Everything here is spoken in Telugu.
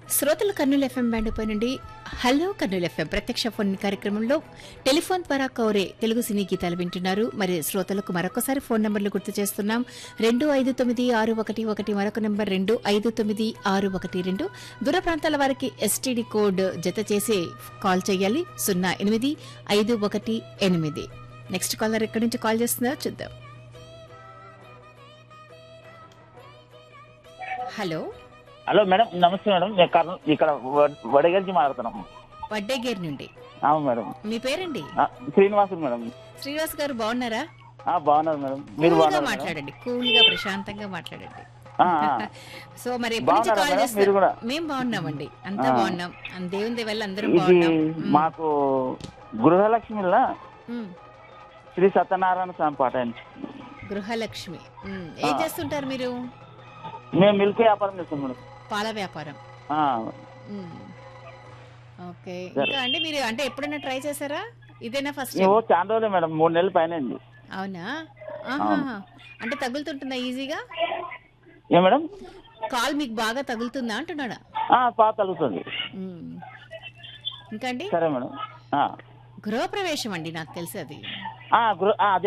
శ్రోతల కర్నూలు ఎఫ్ఎం బ్యాండ్ పై నుండి హలో కర్నూలు ఎఫ్ఎం ప్రత్యక్ష ఫోన్ కార్యక్రమంలో టెలిఫోన్ ద్వారా కౌరే తెలుగు సినీ గీతాలు వింటున్నారు మరి శ్రోతలకు మరొకసారి ఫోన్ నంబర్లు గుర్తు చేస్తున్నాం రెండు ఐదు తొమ్మిది ఆరు ఒకటి ఒకటి మరొక నంబర్ రెండు ఐదు తొమ్మిది ఆరు ఒకటి రెండు దూర ప్రాంతాల వారికి ఎస్టీడీ కోడ్ జత చేసి కాల్ చేయాలి సున్నా ఎనిమిది ఐదు ఒకటి ఎనిమిది నెక్స్ట్ కాలర్ ఎక్కడి నుంచి కాల్ చేస్తుందో చూద్దాం హలో హలో మేడం నమస్తే మేడం నేను కర్నూలు ఇక్కడ వ- వడగల్చి మాట్లాడుతున్నాం వడ్డేగేర్ నుండి అవును మేడం మీ పేరండి ఆ, శ్రీనివాసులు మేడం శ్రీనివాస్ గారు బాగున్నారా ఆ, బాగున్నారు మేడం మీరు కూల్ గా బాగున్నారు మేడం? మాట్లాడండి కూల్ గా ప్రశాంతంగా మాట్లాడండి ఆ, ఆ. సో మరి ఎప్పటి నుంచి బాగున్నారా కాల్ మేడం? చేస్తారు మీరు కూడా? మేము బాగున్నామండి అంతా ఆ. బాగున్నాం అన్ దేవుని దేవల్ల అందరం ఇది బాగున్నాం మాకు గృహలక్ష్మిలా మ్మ్. శ్రీ సత్యనారాయణ స్వామి పాట అండి గృహలక్ష్మి మ్మ్. ఏం ఆ. చేస్తుంటారు మీరు మేము మిల్క్ వ్యాపారం చేస్తాం మేడం పాల వ్యాపారం ఆ, మ్మ్. ఓకే సరే. ఇంకా అంటే మీరు అంటే ఎప్పుడైనా ట్రై చేశారా ఇదేనా ఫస్ట్ మేము చాలా రోజులే మేడం మూడు నెలల పైన అయింది అవునా ఆహా. అంటే తగులుతుంటుందా ఈజీగా ఏ మేడం కాల్ మీకు బాగా తగులుతుందా అంటున్నాడా ఆ, పాత తగ్గుతుంది మ్మ్. ఇంకా అండి సరే మేడం ఆ. గృహప్రవేశం అండి నాకు తెలిసి అది ఆ, గృహ ఆ, అదే